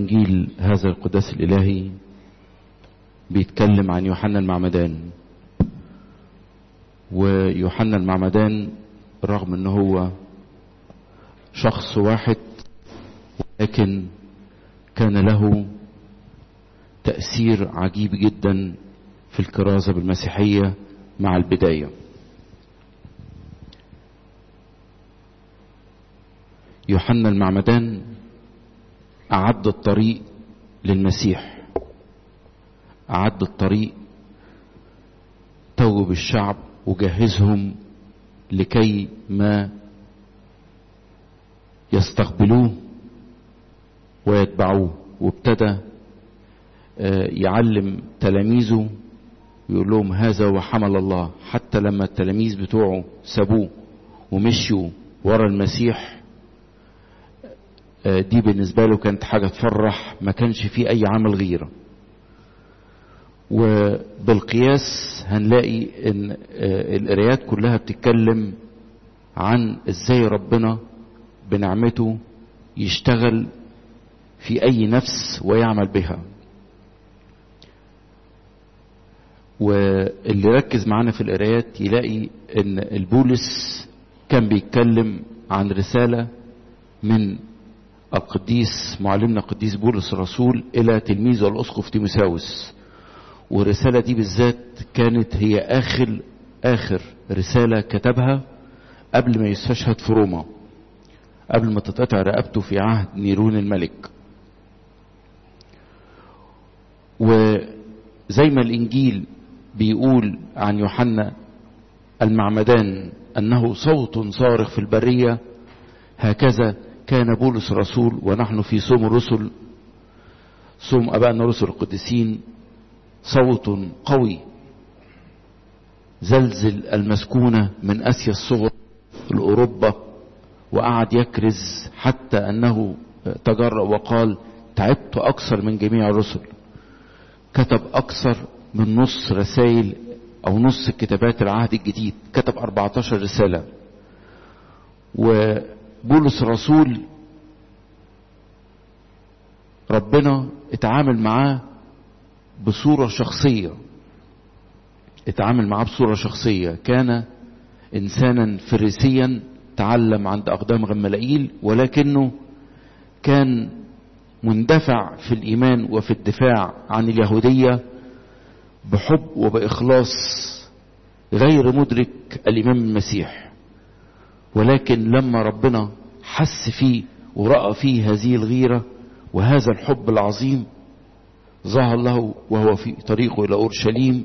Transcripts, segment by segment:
إنجيل هذا القداس الإلهي بيتكلم عن يوحنا المعمدان ويوحنا المعمدان رغم ان هو شخص واحد ولكن كان له تأثير عجيب جدا في الكرازة بالمسيحية مع البداية يوحنا المعمدان أعد الطريق للمسيح أعد الطريق توب الشعب وجهزهم لكي ما يستقبلوه ويتبعوه وابتدى يعلم تلاميذه يقول لهم هذا هو حمل الله حتى لما التلاميذ بتوعه سابوه ومشيوا ورا المسيح دي بالنسبة له كانت حاجة تفرح ما كانش فيه أي عمل غيره وبالقياس هنلاقي ان القرايات كلها بتتكلم عن ازاي ربنا بنعمته يشتغل في اي نفس ويعمل بها واللي ركز معانا في القرايات يلاقي ان البولس كان بيتكلم عن رسالة من القديس معلمنا القديس بولس الرسول الى تلميذه الاسقف تيموساوس والرسالة دي بالذات كانت هي آخر آخر رسالة كتبها قبل ما يستشهد في روما قبل ما تتقطع رقبته في عهد نيرون الملك وزي ما الإنجيل بيقول عن يوحنا المعمدان أنه صوت صارخ في البرية هكذا كان بولس رسول ونحن في صوم الرسل صوم أبائنا الرسل القديسين صوت قوي زلزل المسكونة من أسيا الصغرى لأوروبا وقعد يكرز حتى أنه تجرأ وقال تعبت أكثر من جميع الرسل كتب أكثر من نص رسائل أو نص كتابات العهد الجديد كتب 14 رسالة وبولس الرسول ربنا اتعامل معاه بصورة شخصية اتعامل معاه بصورة شخصية كان إنسانا فريسيا تعلم عند أقدام غملائيل ولكنه كان مندفع في الإيمان وفي الدفاع عن اليهودية بحب وبإخلاص غير مدرك الإمام المسيح ولكن لما ربنا حس فيه ورأى فيه هذه الغيرة وهذا الحب العظيم ظهر له وهو في طريقه إلى أورشليم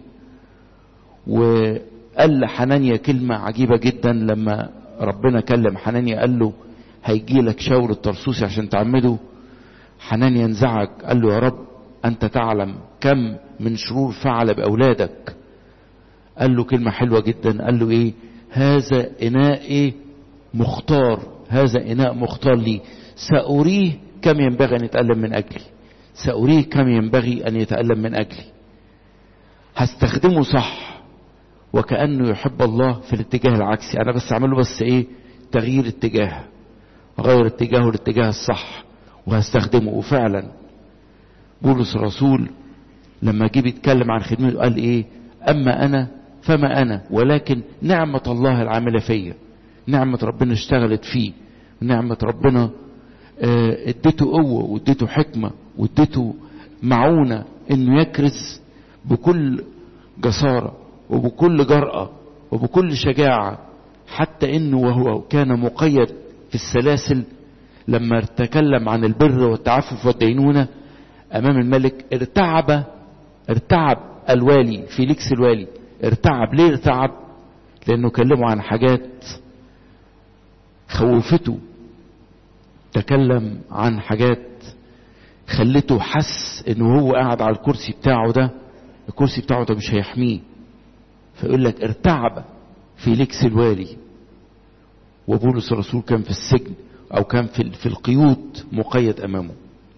وقال لحنانيا كلمة عجيبة جدا لما ربنا كلم حنانيا قال له هيجي لك شاول الطرسوسي عشان تعمده حنانيا انزعج قال له يا رب أنت تعلم كم من شرور فعل بأولادك قال له كلمة حلوة جدا قال له إيه هذا إناء إيه مختار هذا إناء مختار لي سأريه كم ينبغي أن يتألم من أجلي سأريه كم ينبغي أن يتألم من أجلي هستخدمه صح وكأنه يحب الله في الاتجاه العكسي أنا بس أعمله بس إيه تغيير اتجاه أغير اتجاهه الاتجاه الصح وهستخدمه وفعلا بولس الرسول لما جه بيتكلم عن خدمته قال إيه أما أنا فما أنا ولكن نعمة الله العاملة فيا نعمة ربنا اشتغلت فيه نعمة ربنا اديته قوة واديته حكمة واديته معونة انه يكرز بكل جسارة وبكل جرأة وبكل شجاعة حتى انه وهو كان مقيد في السلاسل لما تكلم عن البر والتعفف والدينونة امام الملك ارتعب ارتعب الوالي فيليكس الوالي ارتعب ليه ارتعب لانه كلمه عن حاجات خوفته تكلم عن حاجات خلته حس انه هو قاعد على الكرسي بتاعه ده الكرسي بتاعه ده مش هيحميه فيقول لك ارتعب فيليكس الوالي وبولس الرسول كان في السجن او كان في في القيود مقيد امامه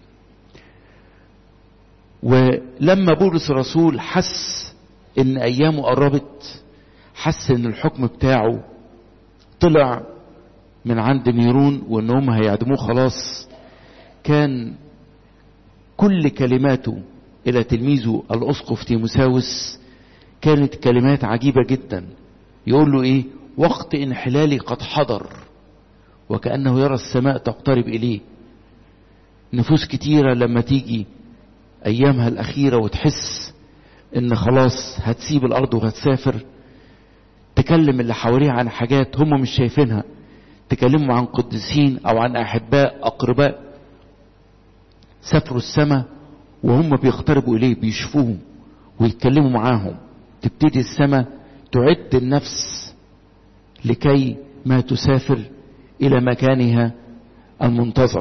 ولما بولس الرسول حس ان ايامه قربت حس ان الحكم بتاعه طلع من عند نيرون وان هم هيعدموه خلاص كان كل كلماته إلى تلميذه الأسقف تيموساوس كانت كلمات عجيبة جدا يقول له إيه وقت انحلالي قد حضر وكأنه يرى السماء تقترب إليه نفوس كتيرة لما تيجي أيامها الأخيرة وتحس إن خلاص هتسيب الأرض وهتسافر تكلم اللي حواليها عن حاجات هم مش شايفينها تكلموا عن قديسين أو عن أحباء أقرباء سافروا السماء وهم بيقتربوا إليه بيشوفوهم ويتكلموا معاهم تبتدي السماء تعد النفس لكي ما تسافر إلى مكانها المنتظر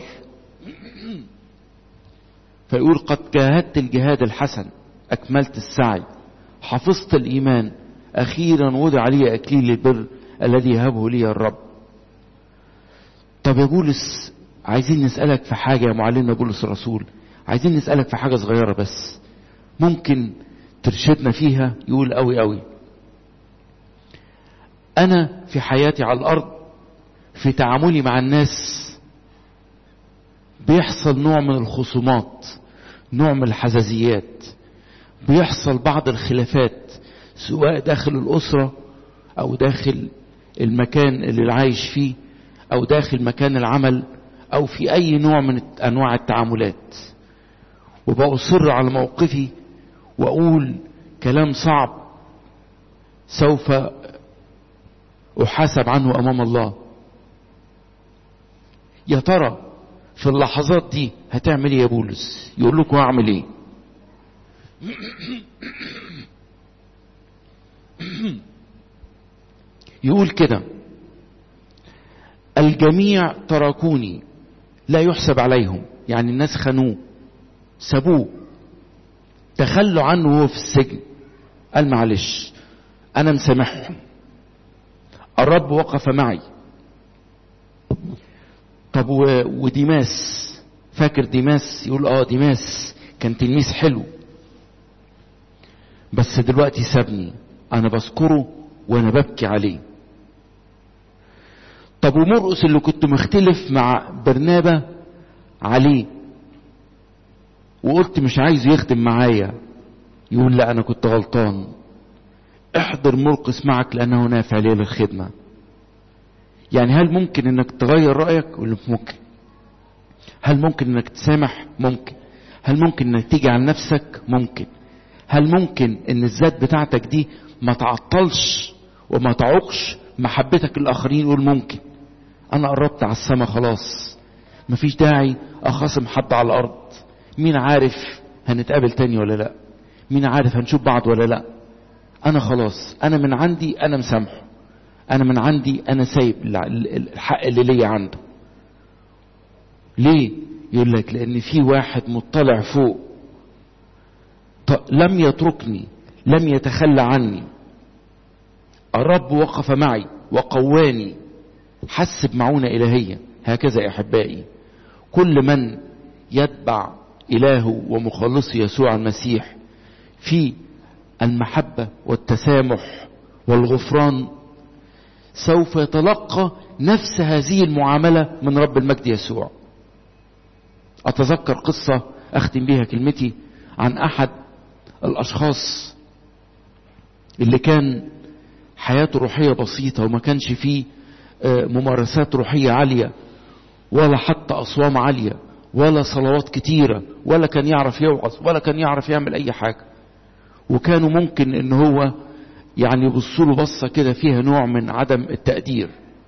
فيقول قد جاهدت الجهاد الحسن أكملت السعي حفظت الإيمان أخيرا وضع لي أكليل البر الذي يهبه لي الرب طب يا بولس عايزين نسألك في حاجة يا معلمنا بولس الرسول عايزين نسألك في حاجة صغيرة بس ممكن ترشدنا فيها يقول قوي قوي أنا في حياتي على الأرض في تعاملي مع الناس بيحصل نوع من الخصومات نوع من الحزازيات بيحصل بعض الخلافات سواء داخل الأسرة أو داخل المكان اللي عايش فيه أو داخل مكان العمل أو في أي نوع من أنواع التعاملات وبأصر على موقفي وأقول كلام صعب سوف أحاسب عنه أمام الله يا ترى في اللحظات دي هتعمل ايه يا بولس يقول لكم اعمل ايه يقول كده الجميع تركوني لا يحسب عليهم يعني الناس خانوه سابوه تخلوا عنه وهو في السجن قال معلش انا مسامحهم الرب وقف معي طب وديماس فاكر ديماس يقول اه ديماس كان تلميذ حلو بس دلوقتي سابني انا بذكره وانا ببكي عليه طب ومرقس اللي كنت مختلف مع برنابة عليه وقلت مش عايزه يخدم معايا يقول لا انا كنت غلطان احضر مرقس معك لانه نافع لي للخدمه يعني هل ممكن انك تغير رأيك ولا ممكن هل ممكن انك تسامح ممكن هل ممكن انك تيجي على نفسك ممكن هل ممكن ان الذات بتاعتك دي ما تعطلش وما تعوقش محبتك للاخرين يقول ممكن انا قربت على السما خلاص مفيش داعي اخاصم حد على الارض مين عارف هنتقابل تاني ولا لا مين عارف هنشوف بعض ولا لا انا خلاص انا من عندي انا مسامحه انا من عندي انا سايب الحق اللي ليا عنده ليه يقول لك لان في واحد مطلع فوق لم يتركني لم يتخلى عني الرب وقف معي وقواني حسب معونة إلهية هكذا يا أحبائي كل من يتبع إلهه ومخلصه يسوع المسيح في المحبة والتسامح والغفران سوف يتلقى نفس هذه المعاملة من رب المجد يسوع أتذكر قصة أختم بها كلمتي عن أحد الأشخاص اللي كان حياته روحية بسيطة وما كانش فيه ممارسات روحية عالية ولا حتى أصوام عالية ولا صلوات كتيرة ولا كان يعرف يوعظ ولا كان يعرف يعمل أي حاجة وكانوا ممكن إن هو يعني يبصوا له بصة كده فيها نوع من عدم التقدير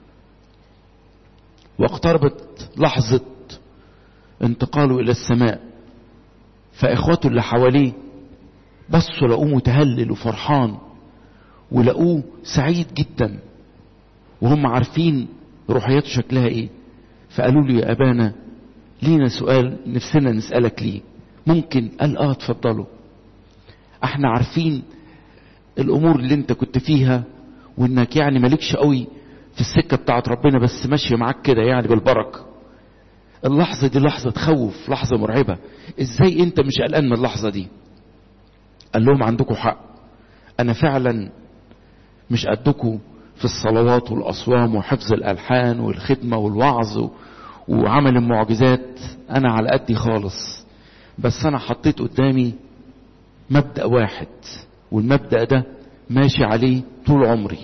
واقتربت لحظة انتقاله إلى السماء فإخواته اللي حواليه بصوا لقوه متهلل وفرحان ولقوه سعيد جدا وهم عارفين روحياته شكلها ايه فقالوا له يا ابانا لينا سؤال نفسنا نسألك ليه ممكن قال اه اتفضلوا احنا عارفين الامور اللي انت كنت فيها وانك يعني مالكش قوي في السكة بتاعت ربنا بس ماشية معاك كده يعني بالبركة اللحظة دي لحظة تخوف لحظة مرعبة ازاي انت مش قلقان من اللحظة دي قال لهم عندكم حق انا فعلا مش قدكم في الصلوات والاصوام وحفظ الالحان والخدمة والوعظ وعمل المعجزات انا على قدي خالص بس انا حطيت قدامي مبدأ واحد والمبدأ ده ماشي عليه طول عمري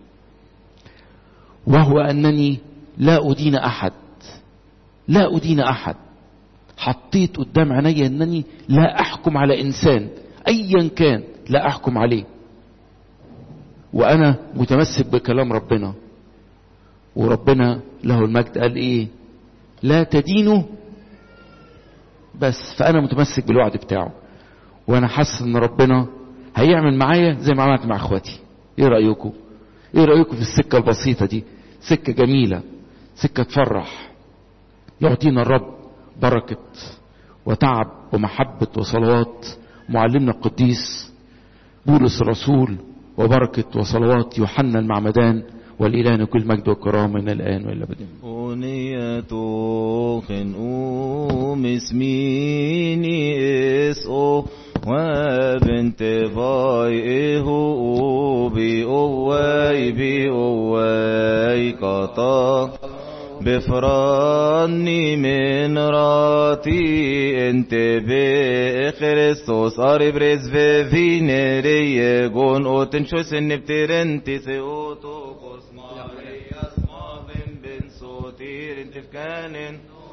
وهو انني لا ادين احد لا ادين احد حطيت قدام عيني انني لا احكم على انسان ايا كان لا احكم عليه وانا متمسك بكلام ربنا وربنا له المجد قال ايه لا تدينوا بس فانا متمسك بالوعد بتاعه وانا حاسس ان ربنا هيعمل معايا زي ما عملت مع اخواتي ايه رايكم ايه رايكم في السكه البسيطه دي سكه جميله سكه تفرح يعطينا الرب بركه وتعب ومحبه وصلوات معلمنا القديس بولس الرسول وبركه وصلوات يوحنا المعمدان والإله كل مجد وكرامة من الآن وإلى أبد أونية خنقوم اسميني اسقو وبنت باي إهو بي أواي بي أواي قطا بفراني من راتي انت بخريستوس قريب رز في فينيري جون اوتن شو سن بترنتي سيوتو قسما اسما بن بن صوتير انت في كانن